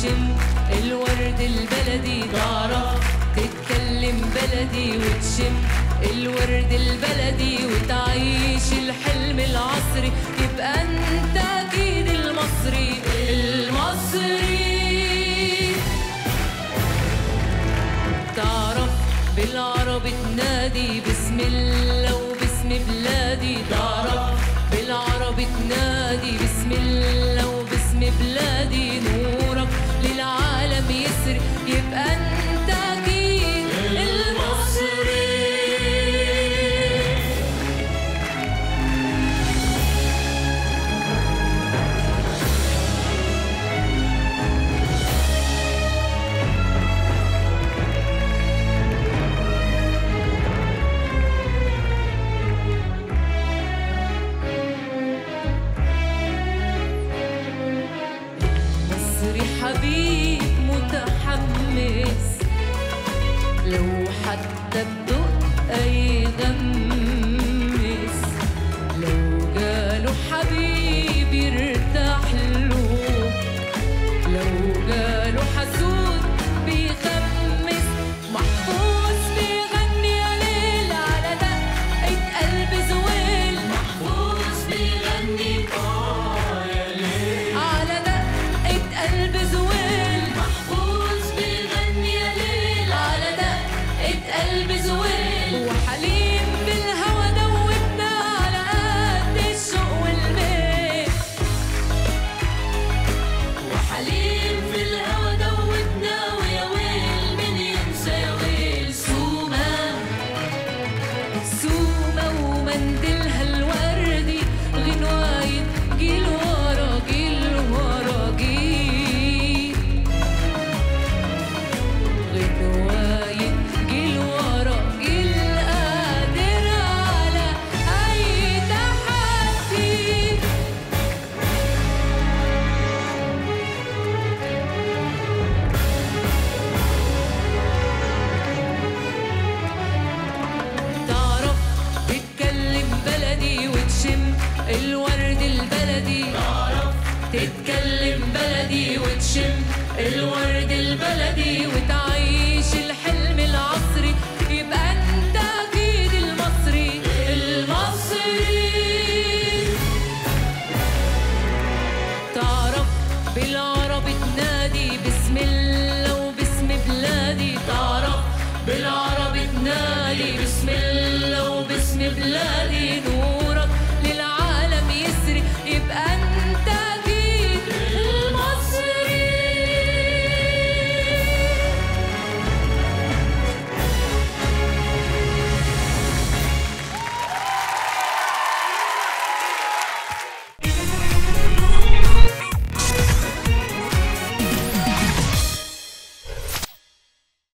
وتشم الورد البلدي تعرف تتكلم بلدي وتشم الورد البلدي وتعيش الحلم العصري يبقى انت اكيد المصري المصري تعرف بالعربي تنادي بسم الله وباسم بلادي تعرف بالعربي تنادي بسم الله وباسم بلادي نورك للعالم يسري يبقى انت اكيد المصري مصري حبيب متحمس لو حتى بدق يغمس لو جاله حبيب يرتاح له لو جاله حسود بيخمس محفوظ بيغني يا ليل على دقة قلب زويل محفوظ بيغني اه يا ليل على دقة قلب زويل محفوظ بيغني يا ليل على دقة قلب زويل وحليم بالهوى دوبنا على قد الشوق والميل وحليم في الهوى دوبنا ويا ويل من ينسى يا ويل سومة سومة ومنديلها الوردي غنواية جيل ورا جيل ورا جيل غنواية جيل ورا جيل قادر على أي تحدي تعرف تتكلم بلدي وتشم الورد البلدي تعرف تتكلم بلدي وتشم الورد البلدي وتعيش الحلم العصري يبقى انت اكيد المصري المصري تعرف بالعربي تنادي بسم الله وباسم بلادي تعرف بالعربي تنادي بسم الله وباسم بلادي